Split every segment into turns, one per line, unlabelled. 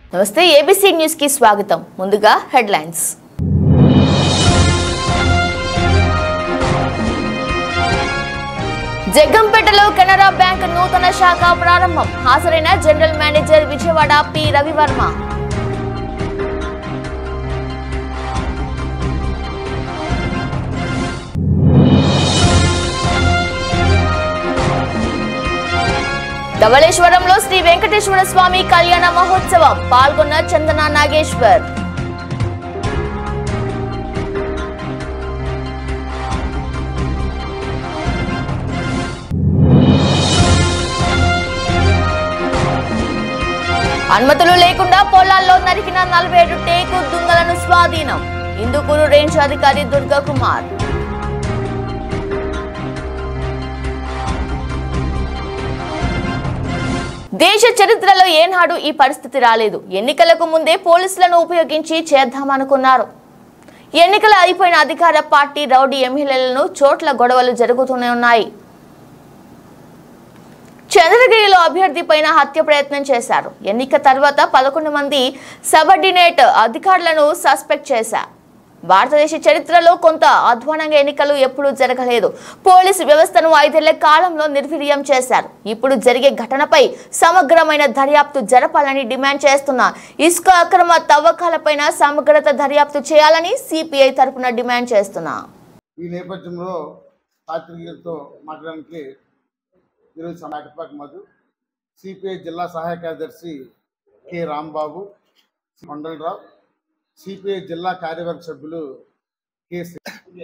నమస్తే ABC news కి స్వాగతం ముందుగా హెడ్లైన్స్ జగ్గంపేటలో కెనరా బ్యాంక్ నూతన శాఖ ప్రారంభం హాజరైన general manager Vijayawada P Ravi Varma ధవళేశ్వరంలో శ్రీ వెంకటేశ్వర స్వామి కళ్యాణ మహోత్సవం పాల్గొన్న చందన నాగేశ్వర్ అనుమతులు లేకుండా పొలాల్లో నరికిన నలభై ఏడు టేకు దుంగలను స్వాధీనం ఇందుకూరు రేంజ్ అధికారి దుర్గా కుమార్ దేశ చరిత్రలో ఏనాడు ఈ పరిస్థితి రాలేదు ఎన్నికలకు ముందే పోలీసులను ఉపయోగించి చేద్దామనుకున్నారు ఎన్నికలు అయిపోయిన అధికార పార్టీ రౌడీ ఎమ్మెల్యేలను చోట్ల గొడవలు జరుగుతూనే ఉన్నాయి చంద్రగిరిలో అభ్యర్థి పైన హత్య ప్రయత్నం చేశారు ఎన్నిక తర్వాత పదకొండు మంది సబర్డినేట్ అధికారులను సస్పెక్ట్ చేశారు భారతదేశ చరిత్రలో కొంత అధ్వానంగా ఎన్నికలు ఎప్పుడూ జరగలేదు పోలీసు వ్యవస్థను ఐదేళ్ల కాలంలో నిర్వీర్యం చేశారు ఇప్పుడు జరిగే ఘటనపై సమగ్రమైన దర్యాప్తు జరపాలని డిమాండ్ చేస్తున్న ఇసుక అక్రమ తవ్వకాలపైన సమగ్రత దర్యాప్తు చేయాలని సిపిఐ తరపున డిమాండ్ చేస్తున్నా
ఈ నేపథ్యంలో పాత్రికేయులతో మాట్లాడడానికి ఈరోజు నాటిపాక మధు సిపిఐ జిల్లా సహాయ కార్యదర్శి కె రాంబాబు కొండలరావు సిపిఐ జిల్లా కార్యవర్గ సభ్యులు కె శ్రీ-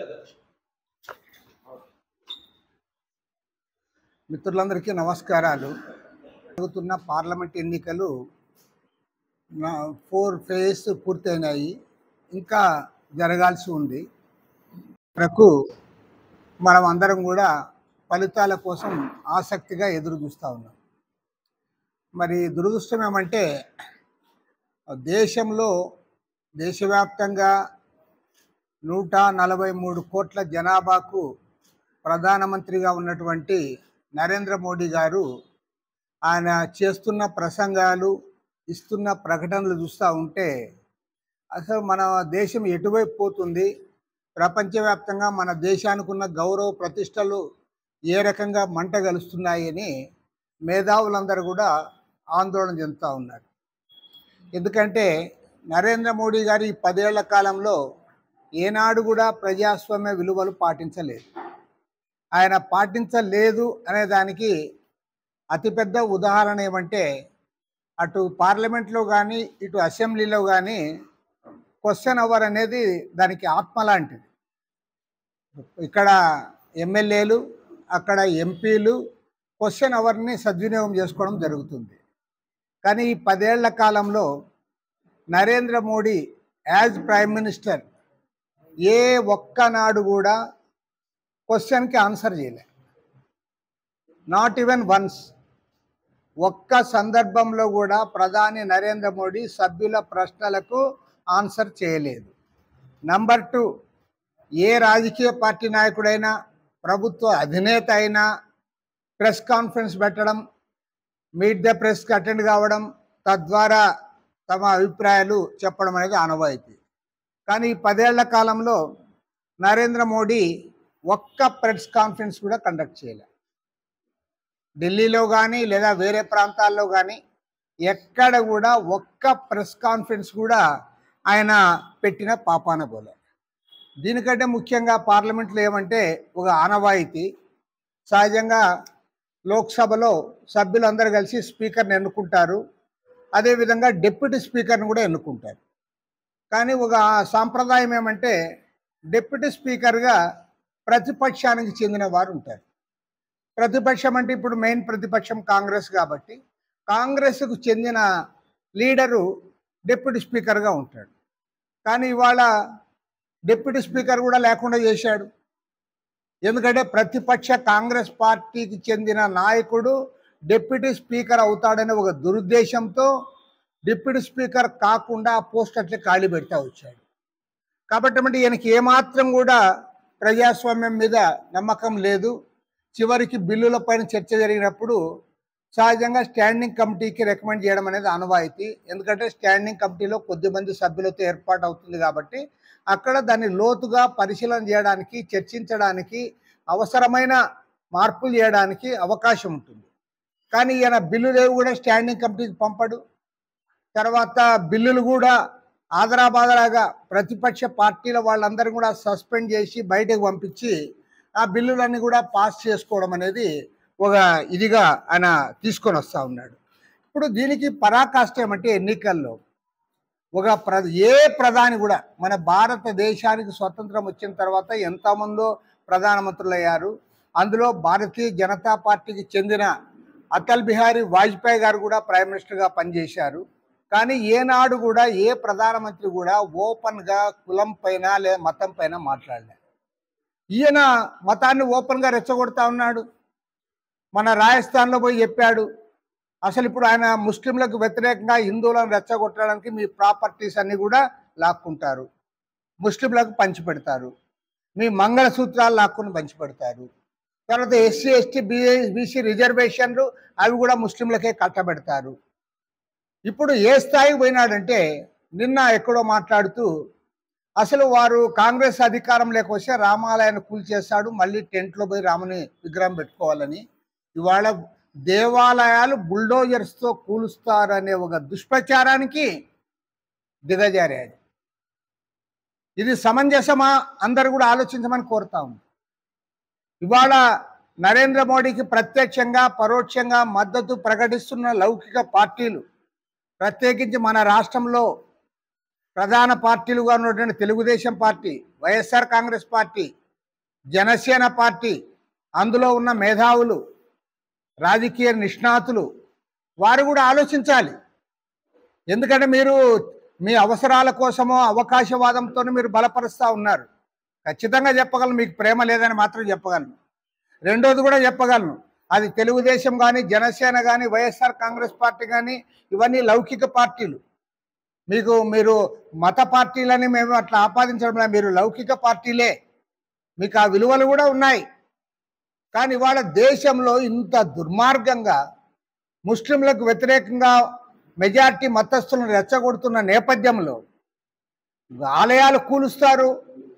మిత్రులందరికీ నమస్కారాలు జరుగుతున్న పార్లమెంట్ ఎన్నికలు నా- ఫోర్ ఫేజ్ పూర్తయినాయి ఇంకా జరగాల్సి ఉంది వరకు మనం అందరం కూడా ఫలితాల కోసం ఆసక్తిగా ఎదురు చూస్తూ ఉన్నాం మరి దురదృష్టం ఏమంటే దేశంలో దేశవ్యాప్తంగా నూట నలభై మూడు కోట్ల జనాభాకు ప్రధానమంత్రిగా ఉన్నటువంటి నరేంద్ర మోడీ గారు ఆయన చేస్తున్న ప్రసంగాలు ఇస్తున్న ప్రకటనలు చూస్తూ ఉంటే అసలు మన దేశం ఎటువైపు పోతుంది ప్రపంచవ్యాప్తంగా మన దేశానికి ఉన్న గౌరవ ప్రతిష్టలు ఏ రకంగా మంట గలుస్తున్నాయని మేధావులందరూ కూడా ఆందోళన చెందుతూ ఉన్నారు ఎందుకంటే నరేంద్ర మోడీ గారి ఈ పదేళ్ల కాలంలో ఏనాడు కూడా ప్రజాస్వామ్య విలువలు పాటించలేదు ఆయన పాటించలేదు అనే దానికి అతిపెద్ద ఉదాహరణ ఏమంటే అటు పార్లమెంట్లో కానీ ఇటు అసెంబ్లీలో కానీ క్వశ్చన్ అవర్ అనేది దానికి ఆత్మ లాంటిది ఇక్కడ ఎమ్మెల్యేలు అక్కడ ఎంపీలు క్వశ్చన్ అవర్ని సద్వినియోగం చేసుకోవడం జరుగుతుంది కానీ ఈ పదేళ్ల కాలంలో Narendra Modi as prime minister ఏ ఒక్కనాడు కూడా క్వశ్చన్కి ఆన్సర్ చేయలే నాట్ ఈవెన్ వన్స్ ఒక్క సందర్భంలో కూడా ప్రధాని నరేంద్ర మోడీ సభ్యుల ప్రశ్నలకు ఆన్సర్ చేయలేదు నంబర్ టూ ఏ రాజకీయ పార్టీ నాయకుడైనా ప్రభుత్వ అధినేత అయినా ప్రెస్ కాన్ఫరెన్స్ పెట్టడం మీట్ ద ప్రెస్కి అటెండ్ కావడం తద్వారా తమ అభిప్రాయాలు చెప్పడం అనేది ఆనవాయితీ కానీ ఈ పదేళ్ల కాలంలో నరేంద్ర మోడీ ఒక్క ప్రెస్ కాన్ఫరెన్స్ కూడా కండక్ట్ చేయలే ఢిల్లీలో కానీ లేదా వేరే ప్రాంతాల్లో కానీ ఎక్కడ కూడా ఒక్క ప్రెస్ కాన్ఫరెన్స్ కూడా ఆయన పెట్టిన పాపాన పోలే దీనికంటే ముఖ్యంగా పార్లమెంట్లో ఏమంటే ఒక ఆనవాయితీ సహజంగా లోక్సభలో సభ్యులందరూ కలిసి స్పీకర్ని ఎన్నుకుంటారు అదేవిధంగా డిప్యూటీ స్పీకర్ని కూడా ఎన్నుకుంటారు కానీ ఒక సాంప్రదాయం ఏమంటే డిప్యూటీ స్పీకర్గా ప్రతిపక్షానికి చెందిన వారు ఉంటారు ప్రతిపక్షం అంటే ఇప్పుడు మెయిన్ ప్రతిపక్షం కాంగ్రెస్ కాబట్టి కాంగ్రెస్కు చెందిన లీడరు డిప్యూటీ స్పీకర్గా ఉంటాడు కానీ ఇవాళ డిప్యూటీ స్పీకర్ కూడా లేకుండా చేశాడు ఎందుకంటే ప్రతిపక్ష కాంగ్రెస్ పార్టీకి చెందిన నాయకుడు డిప్యూటీ స్పీకర్ అవుతాడనే ఒక దురుద్దేశంతో డిప్యూటీ స్పీకర్ కాకుండా ఆ పోస్ట్ అట్లే ఖాళీ పెడతా వచ్చాడు కాబట్టి అంటే ఈయనకి ఏమాత్రం కూడా ప్రజాస్వామ్యం మీద నమ్మకం లేదు చివరికి బిల్లుల పైన చర్చ జరిగినప్పుడు సహజంగా స్టాండింగ్ కమిటీకి రికమెండ్ చేయడం అనేది ఆనవాయితీ ఎందుకంటే స్టాండింగ్ కమిటీలో కొద్దిమంది సభ్యులతో ఏర్పాటు అవుతుంది కాబట్టి అక్కడ దాన్ని లోతుగా పరిశీలన చేయడానికి చర్చించడానికి అవసరమైన మార్పులు చేయడానికి అవకాశం ఉంటుంది కానీ ఈయన బిల్లులేవి కూడా స్టాండింగ్ కమిటీకి పంపడు తర్వాత బిల్లులు కూడా ఆదరాబాదరాగా ప్రతిపక్ష పార్టీల వాళ్ళందరూ కూడా సస్పెండ్ చేసి బయటకు పంపించి ఆ బిల్లులన్నీ కూడా పాస్ చేసుకోవడం అనేది ఒక ఇదిగా ఆయన తీసుకొని వస్తూ ఉన్నాడు ఇప్పుడు దీనికి పరాకాష్ట ఏమంటే ఎన్నికల్లో ఒక ప్ర ఏ ప్రధాని కూడా మన భారతదేశానికి స్వతంత్రం వచ్చిన తర్వాత ఎంతమందో ప్రధానమంత్రులు అయ్యారు అందులో భారతీయ జనతా పార్టీకి చెందిన అటల్ బిహారీ వాజ్పేయి గారు కూడా ప్రైమ్ మినిస్టర్గా పనిచేశారు కానీ ఏనాడు కూడా ఏ ప్రధానమంత్రి కూడా ఓపెన్గా కులం పైన లేదా మతం పైన మాట్లాడలేదు ఈయన మతాన్ని ఓపెన్గా రెచ్చగొడతా ఉన్నాడు మన రాజస్థాన్లో పోయి చెప్పాడు అసలు ఇప్పుడు ఆయన ముస్లింలకు వ్యతిరేకంగా హిందువులను రెచ్చగొట్టడానికి మీ ప్రాపర్టీస్ అన్ని కూడా లాక్కుంటారు ముస్లింలకు పంచిపెడతారు మీ మంగళసూత్రాలు లాక్కుని పంచిపెడతారు తర్వాత ఎస్సీ ఎస్టీ బి బీసీ రిజర్వేషన్లు అవి కూడా ముస్లింలకే కట్టబెడతారు ఇప్పుడు ఏ స్థాయికి పోయినాడంటే నిన్న ఎక్కడో మాట్లాడుతూ అసలు వారు కాంగ్రెస్ అధికారం లేకొస్తే రామాలయాన్ని కూల్చేస్తాడు మళ్ళీ టెంట్లో పోయి రాముని విగ్రహం పెట్టుకోవాలని ఇవాళ దేవాలయాలు బుల్డోజర్స్తో కూలుస్తారనే ఒక దుష్ప్రచారానికి దిగజారాడు ఇది సమంజసమా అందరు కూడా ఆలోచించమని కోరుతా ఉంది ఇవాళ నరేంద్ర మోడీకి ప్రత్యక్షంగా పరోక్షంగా మద్దతు ప్రకటిస్తున్న లౌకిక పార్టీలు ప్రత్యేకించి మన రాష్ట్రంలో ప్రధాన పార్టీలుగా ఉన్నటువంటి Telugu Desam party YSR Congress party Janasena party అందులో ఉన్న మేధావులు రాజకీయ నిష్ణాతులు వారు కూడా ఆలోచించాలి ఎందుకంటే మీరు మీ అవసరాల కోసమో అవకాశవాదంతో మీరు బలపరుస్తూ ఉన్నారు ఖచ్చితంగా చెప్పగలను మీకు ప్రేమ లేదని మాత్రం చెప్పగలను రెండోది కూడా చెప్పగలను అది తెలుగుదేశం కానీ జనసేన కానీ వైఎస్ఆర్ కాంగ్రెస్ పార్టీ కానీ ఇవన్నీ లౌకిక పార్టీలు మీకు మీరు మత పార్టీలని మేము అట్లా ఆపాదించడం లేదు. మీరు లౌకిక పార్టీలే మీకు ఆ విలువలు కూడా ఉన్నాయి కానీ ఇవాళ దేశంలో ఇంత దుర్మార్గంగా ముస్లింలకు వ్యతిరేకంగా మెజార్టీ మతస్థులను రెచ్చగొడుతున్న నేపథ్యంలో ఆలయాలు కూలుస్తారు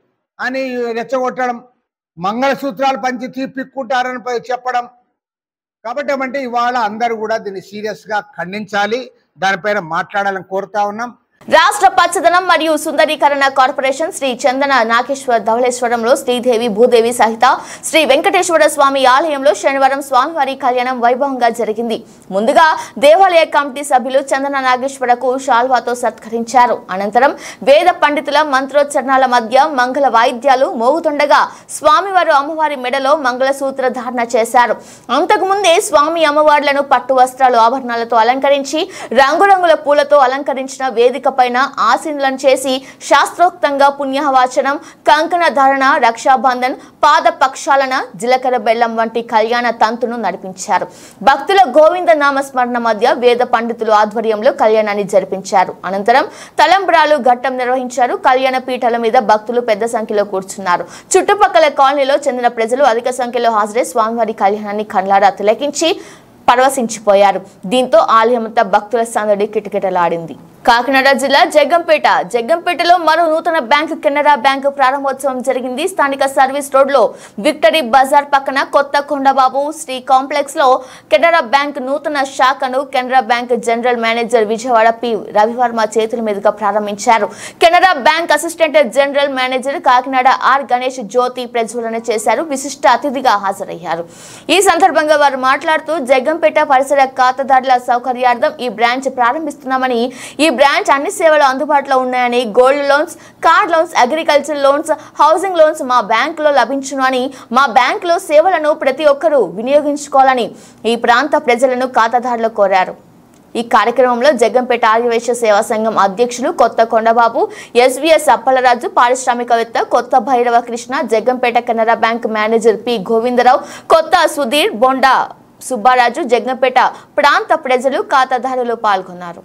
అని రెచ్చగొట్టడం మంగళసూత్రాలు పంచి తీపిక్కుంటారని పై చెప్పడం కాబట్టి ఏమంటే ఇవాళ అందరూ కూడా దీన్ని సీరియస్గా ఖండించాలి దానిపైన మాట్లాడాలని కోరుతా ఉన్నాం
రాష్ట్ర పచ్చదనం మరియు సుందరీకరణ కార్పొరేషన్ శ్రీ చందన నాగేశ్వర ధవళేశ్వరంలో శ్రీదేవి భూదేవి సహిత శ్రీ వెంకటేశ్వర స్వామి ఆలయంలో శనివారం స్వామివారి కళ్యాణం వైభవంగా జరిగింది ముందుగా దేవాలయ కమిటీ సభ్యులు చందన నాగేశ్వరకు శాల్వాతో సత్కరించారు అనంతరం వేద పండితుల మంత్రోచ్చరణాల మధ్య మంగళ వాయిద్యాలు మోగుతుండగా స్వామివారు అమ్మవారి మెడలో మంగళసూత్ర ధారణ చేశారు అంతకుముందే స్వామి అమ్మవార్లను పట్టు వస్త్రాలు ఆభరణాలతో అలంకరించి రంగురంగుల పూలతో అలంకరించిన వేదిక పైన ఆసీనులను చేసి శాస్త్రోక్తంగా పుణ్యవాచనం కంకణ ధారణ రక్షాబంధన్ పాద పక్షాలన జీలకర్ర బెల్లం వంటి కళ్యాణ తంతును నడిపించారు భక్తుల గోవింద నామస్మరణ మధ్య వేద పండితులు ఆధ్వర్యంలో కళ్యాణాన్ని జరిపించారు అనంతరం తలంబ్రాలు ఘట్టం నిర్వహించారు కళ్యాణ పీఠాల మీద భక్తులు పెద్ద సంఖ్యలో కూర్చున్నారు చుట్టుపక్కల కాలనీలో చెందిన ప్రజలు అధిక సంఖ్యలో హాజరై స్వామివారి కళ్యాణాన్ని కళ్ళారా తిలకించి పరవశించిపోయారు దీంతో ఆలయమంతా భక్తుల సందడి కిటకిటలాడింది కాకినాడ జిల్లా జగ్గంపేట జగ్గంపేటలో మరో నూతన బ్యాంకు కెనరా బ్యాంకు ప్రారంభోత్సవం జరిగింది స్థానిక సర్వీస్ రోడ్లో విక్టరీ బజార్ పక్కన కొత్త కొండబాబు శ్రీ కాంప్లెక్స్ లో కెనరా బ్యాంక్ నూతన శాఖను Canara bank general manager Vijayawada P Ravi Varma చేతుల మీదుగా ప్రారంభించారు Canara bank assistant general manager Kakinada R Ganesh జ్యోతి ప్రజ్వలన చేశారు విశిష్ట అతిథిగా హాజరయ్యారు ఈ సందర్భంగా వారు మాట్లాడుతూ జగ్గంపేట పరిసర ఖాతాదారుల సౌకర్యార్థం ఈ బ్రాంచ్ ప్రారంభిస్తున్నామని ఈ బ్రాంచ్ అన్ని సేవలు అందుబాటులో ఉన్నాయని gold loans car loans agriculture loans housing loans మా బ్యాంకులో లభించును అని మా బ్యాంకులో సేవలను ప్రతి ఒక్కరూ వినియోగించుకోవాలని ఈ ప్రాంత ప్రజలను ఖాతాదారులు కోరారు ఈ కార్యక్రమంలో జగ్గంపేట ఆర్యవైశ్య సేవా సంఘం అధ్యక్షులు కొత్త కొండబాబు ఎస్వీఎస్ అప్పలరాజు పారిశ్రామికవేత్త Kotha Bhairava Krishna Jaggampeta Canara bank manager P Govinda Rao Kotha Sudheer Bonda Subbaraju Jaggampeta ప్రాంత ప్రజలు ఖాతాదారులు పాల్గొన్నారు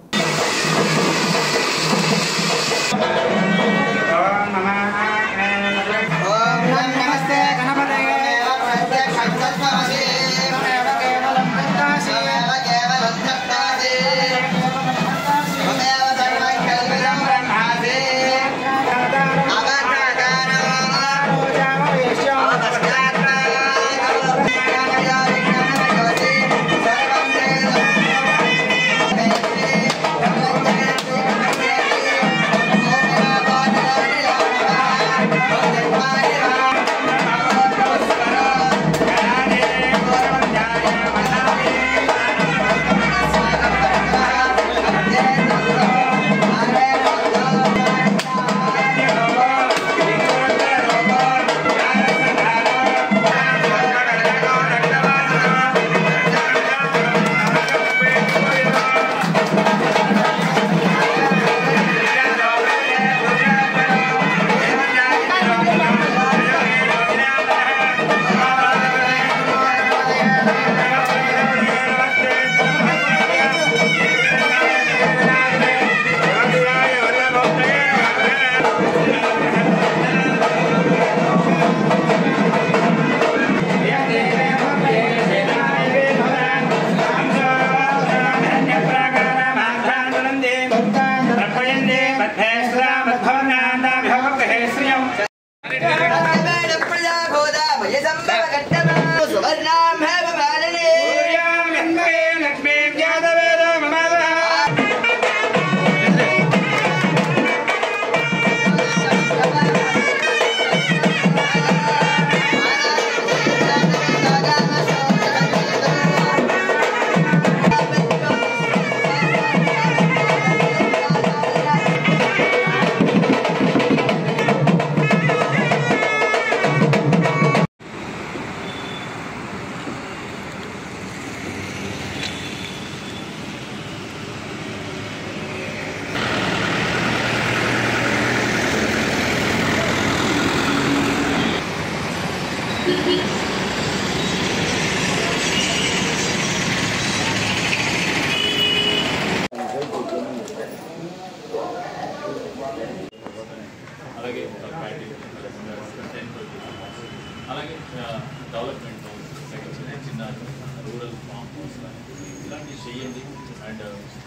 నమస్తే గణపతయే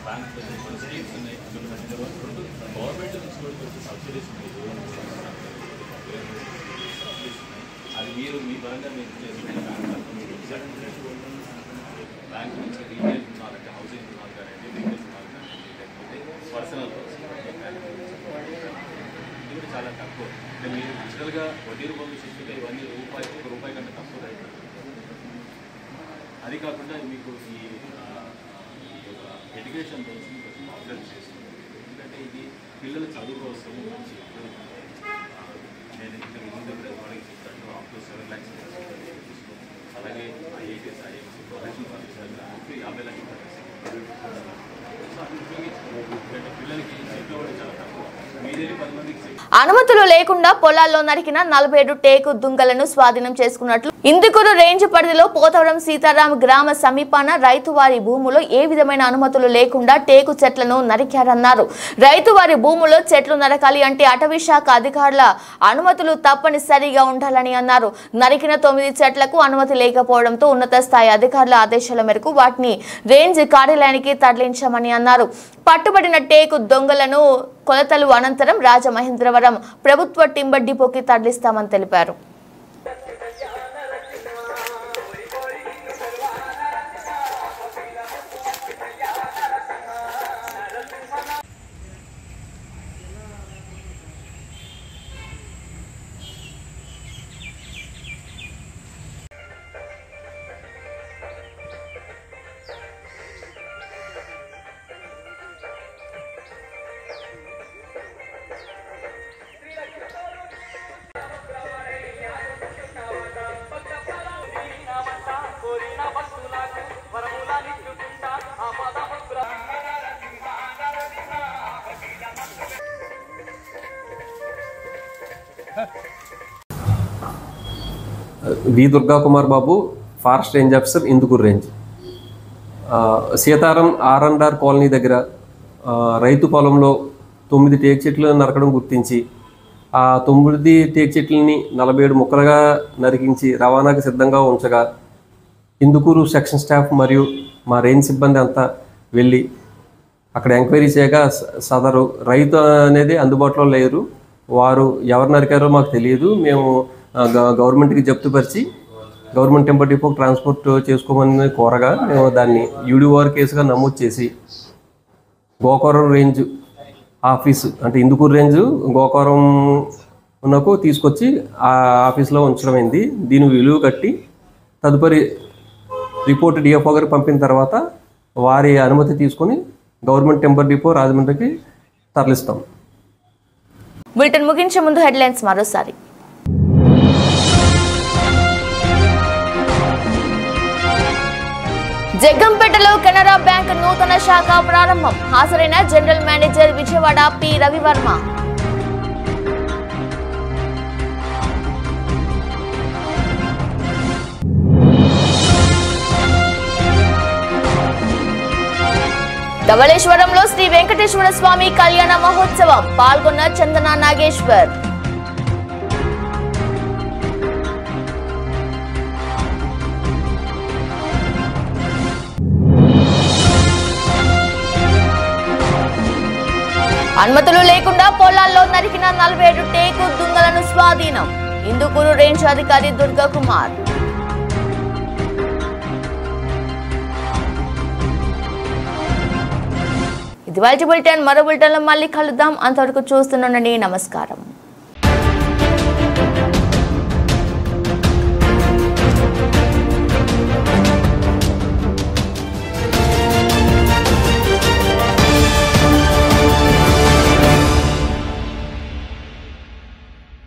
బ్యాంక్ కొన్ని స్కీమ్స్ ఉన్నాయి కొన్ని మంచి రెండు గవర్నమెంట్ నుంచి కూడా కొంచెం సబ్సిడీస్ ఉన్నాయి సబ్సిడీస్ ఉన్నాయి అది మీరు మీ పరంగా మీరు చేసుకునే బ్యాంక్ తరఫున మీరు ఇచ్చారు. బ్యాంక్ నుంచి రీటైల్ రుణాలు అంటే హౌసింగ్ రుణాలు కానివ్వండి రీటైల్ రుణాలు కానివ్వండి లేకపోతే పర్సనల్ ఇది కూడా చాలా తక్కువ అంటే మీరు యాక్చువల్గా వడ్డీ రూపంలో చూసుకుంటే ఇవన్నీ రూపాయి ఒక రూపాయి కంటే తక్కువ రైతు అది కాకుండా మీకు ఈ ఆ, ఈ యొక్క ఎడ్యుకేషన్ లోన్స్ కొంచెం ఆఫర్ చేస్తుంది ఎందుకంటే ఇది పిల్లల చదువు కోసం మంచి ఆ, నేను ఇంకా ముందు వాళ్ళకి చెప్తాను అప్ టు సెవెన్ ల్యాక్స్ అలాగే ఐఐటీఎస్ ఐఎంసీ ప్రొఫెషనల్ సర్వీస్ యాభై లక్షల సో అది ఉపయోగించుకోవాలి ఎందుకంటే పిల్లలకి సీట్లో కూడా చాలా తక్కువ మీదే పది మందికి సీట్
అనుమతులు లేకుండా పొలాల్లో నరికిన నలభై ఏడు టేకు దుంగలను స్వాధీనం చేసుకున్నట్లు ఇందుకూరు రేంజ్ పరిధిలో పోతవరం సీతారాం గ్రామ సమీపాన రైతు వారి భూములో ఏ విధమైన అనుమతులు లేకుండా టేకు చెట్లను నరికారన్నారు రైతు వారి భూములో చెట్లు నరకాలి అంటే అటవీ శాఖ అధికారుల అనుమతులు తప్పనిసరిగా ఉండాలని అన్నారు నరికిన తొమ్మిది చెట్లకు అనుమతి లేకపోవడంతో ఉన్నత స్థాయి అధికారుల ఆదేశాల మేరకు వాటిని రేంజ్ కార్యాలయానికి తరలించామని అన్నారు పట్టుబడిన టేకు దొంగలను కొలతలు అనంతరం రాజమహేంద్రవరం ప్రభుత్వ టింబర్ డిపోకి తరలిస్తామని తెలిపారు
V Durga Kumar Babu forest range officer Indukuru range ఆ, Sitaram R and R colony దగ్గర ఆ, రైతు పొలంలో తొమ్మిది టేక్ చెట్లు నరకడం గుర్తించి ఆ తొమ్మిది టేక్ చెట్లని నలభై ఏడు ముక్కలుగా నరికించి రవాణాకి సిద్ధంగా ఉంచగా ఇందుకూరు సెక్షన్ స్టాఫ్ మరియు మా రేంజ్ సిబ్బంది అంతా వెళ్ళి అక్కడ ఎంక్వైరీ చేయగా స- సదరు రైతు అనేది అందుబాటులో లేరు వారు ఎవరు నరికారో మాకు తెలియదు మేము ఆ, గ- గవర్నమెంట్కి జప్తుపరిచి గవర్నమెంట్ టెంపర్ డిపోకి ట్రాన్స్పోర్ట్ చేసుకోమని కోరగా మేము దాన్ని యూడిఓఆర్ కేసుగా నమోదు చేసి గోకవరం రేంజ్ ఆఫీసు అంటే ఇందుకూరు రేంజ్ గోకవరం ఉన్నకు తీసుకొచ్చి ఆ ఆఫీస్లో ఉంచడమైంది దీని విలువ కట్టి తదుపరి రిపోర్ట్ డిఎఫ్ఓ గారికి పంపిన తర్వాత వారి అనుమతి తీసుకొని గవర్నమెంట్ టెంపర్ డిపో రాజమండ్రికి తరలిస్తాం
బులెటిన్ ముగించే ముందు హెడ్లైన్స్ మరోసారి జగ్గంపేటలో కెనరా బ్యాంక్ నూతన శాఖ ప్రారంభం హాజరైన general manager Vijayawada P Ravi Varma ధవళేశ్వరంలో శ్రీ వెంకటేశ్వర స్వామి కళ్యాణ మహోత్సవం పాల్గొన్న చందన నాగేశ్వర్ అనుమతులు లేకుండా పొలాల్లో నరికిన నలభై ఏడు టేకు దుంగలను స్వాధీనం ఇందుకూరు రేంజ్ అధికారి దుర్గా కుమార్ ఇది వాళ్ళ బులెటిన్ మరో బులెటిన్లో మళ్ళీ కలుద్దాం అంతవరకు చూస్తుండండి నమస్కారం